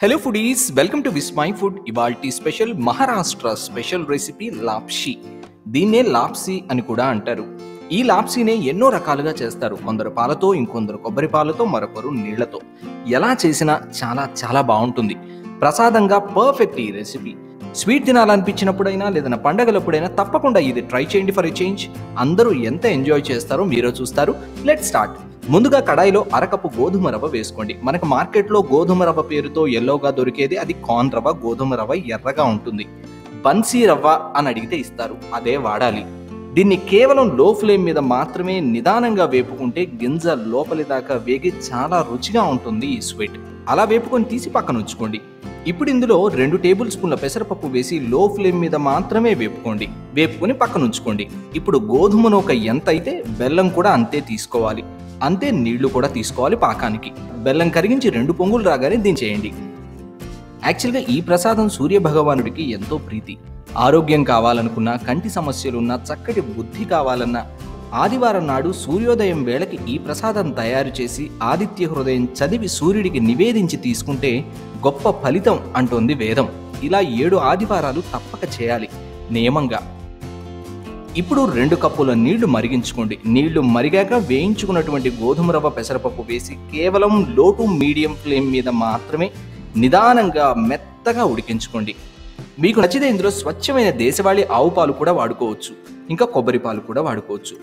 hello foodies welcome to Vismai food ఇవాల్టి special Maharashtra special recipe lapshi దీన్నే లాప్సీ అని కూడా అంటారు ఈ లాప్సీనే ఎన్నో రకాలుగా చేస్తారు కొందరు పాలతో ఇంకొందరు కొబ్బరి పాలతో మరొకరు నీళ్లతో ఎలా చేసినా చాలా చాలా బాగుంటుంది ప్రసాదంగా పర్ఫెక్ట్ ఈ రెసిపీ స్వీట్ తినాలనిపించినప్పుడైనా లేదన్నా పండగలప్పుడైనా తప్పకుండా ఇది ట్రై చేయండి ఫర్ ఎ చేంజ్ అందరూ ఎంత ఎంజాయ్ చేస్తారో మీరే చూస్తారు లెట్ స్టార్ట్ ముందుగా కడాయిలో అరకప్పు గోధుమ రవ్వ వేసుకోండి మనకు మార్కెట్లో గోధుమ రవ్వ పేరుతో ఎల్లోగా దొరికేది అది కార్న్ రవ్వ గోధుమ రవ్వ ఎర్రగా ఉంటుంది బన్సీ రవ్వ అని అడిగితే ఇస్తారు అదే వాడాలి దీన్ని కేవలం లో ఫ్లేమ్ మీద మాత్రమే నిదానంగా వేపుకుంటే గింజ లోపలి దాకా వేగి చాలా రుచిగా ఉంటుంది ఈ స్వీట్ అలా వేపుకొని తీసి పక్కన ఉంచుకోండి ఇప్పుడు ఇందులో రెండు టేబుల్ స్పూన్ల పెసరపప్పు వేసి లో ఫ్లేమ్ మీద మాత్రమే వేపుకోండి వేపుకొని పక్కన ఉంచుకోండి ఇప్పుడు గోధుమ నూక ఎంత అయితే బెల్లం కూడా అంతే తీసుకోవాలి అంతే నీళ్లు కూడా తీసుకోవాలి పాకానికి బెల్లం కరిగించి రెండు పొంగులు రాగానే దించేయండి యాక్చువల్గా ఈ ప్రసాదం సూర్య భగవానుడికి ఎంతో ప్రీతి ఆరోగ్యం కావాలనుకున్నా కంటి సమస్యలున్నా చక్కటి బుద్ధి కావాలన్నా ఆదివారం నాడు సూర్యోదయం వేళకి ఈ ప్రసాదం తయారు చేసి ఆదిత్య హృదయం చదివి సూర్యుడికి నివేదించి తీసుకుంటే గొప్ప ఫలితం అంటోంది వేదం ఇలా ఏడు ఆదివారాలు తప్పక చేయాలి నియమంగా ఇప్పుడు రెండు కప్పుల నీళ్లు మరిగించుకోండి నీళ్లు మరిగాక వేయించుకున్నటువంటి గోధుమ రవ్వ పెసరపప్పు వేసి కేవలం లో టు మీడియం ఫ్లేమ్ మీద మాత్రమే నిదానంగా మెత్తగా ఉడికించుకోండి మీకు నచ్చితే ఇందులో స్వచ్ఛమైన దేశవాళీ ఆవు పాలు కూడా వాడుకోవచ్చు ఇంకా కొబ్బరి పాలు కూడా వాడుకోవచ్చు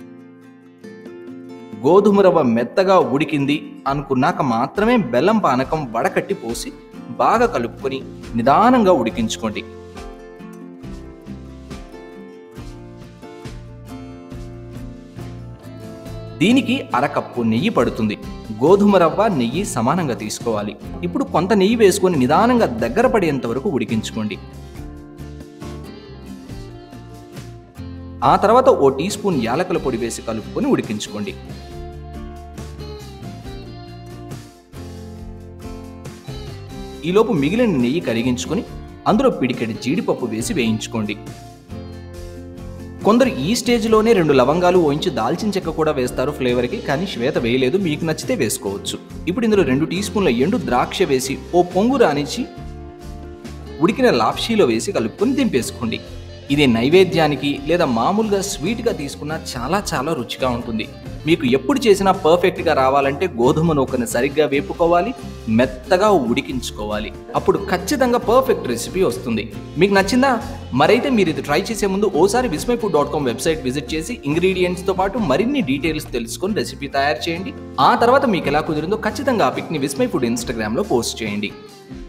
గోధుమ రవ్వ మెత్తగా ఉడికింది అనుకున్నాక మాత్రమే బెల్లం పానకం వడకట్టి పోసి బాగా కలుపుకొని నిదానంగా ఉడికించుకోండి దీనికి అరకప్పు నెయ్యి పడుతుంది గోధుమ రవ్వ నెయ్యి సమానంగా తీసుకోవాలి ఇప్పుడు కొంత నెయ్యి వేసుకొని నిదానంగా దగ్గర పడేంత వరకు ఉడికించుకోండి ఆ తర్వాత ఓ టీ స్పూన్ యాలకుల పొడి వేసి కలుపుకొని ఉడికించుకోండి ఈలోపు మిగిలిన నెయ్యి కరిగించుకొని అందులో పిడికెడి జీడిపప్పు వేసి వేయించుకోండి కొందరు ఈ స్టేజ్లోనే రెండు లవంగాలు ఓయించి దాల్చిన చెక్క కూడా వేస్తారు ఫ్లేవర్కి కానీ శ్వేత వేయలేదు మీకు నచ్చితే వేసుకోవచ్చు ఇప్పుడు ఇందులో రెండు టీ స్పూన్ల ఎండు ద్రాక్ష వేసి ఓ పొంగు రానిచ్చి ఉడికిన లాప్షీలో వేసి కలుపుకొని దింపేసుకోండి ఇది నైవేద్యానికి లేదా మామూలుగా స్వీట్గా తీసుకున్నా చాలా చాలా రుచిగా ఉంటుంది మీకు ఎప్పుడు చేసినా పర్ఫెక్ట్గా రావాలంటే గోధుమ నూకను సరిగ్గా వేపుకోవాలి మెత్తగా ఉడికించుకోవాలి అప్పుడు ఖచ్చితంగా పర్ఫెక్ట్ రెసిపీ వస్తుంది మీకు నచ్చిందా మరైతే మీరు ఇది ట్రై చేసే ముందు ఓసారి Vismai food dot com website visit చేసి ఇంగ్రీడియంట్స్తో పాటు మరిన్ని డీటెయిల్స్ తెలుసుకొని రెసిపీ తయారు చేయండి ఆ తర్వాత మీకు ఎలా కుదిరిందో ఖచ్చితంగా ఆ పిక్ని విస్మై ఫుడ్ ఇన్స్టాగ్రామ్లో పోస్ట్ చేయండి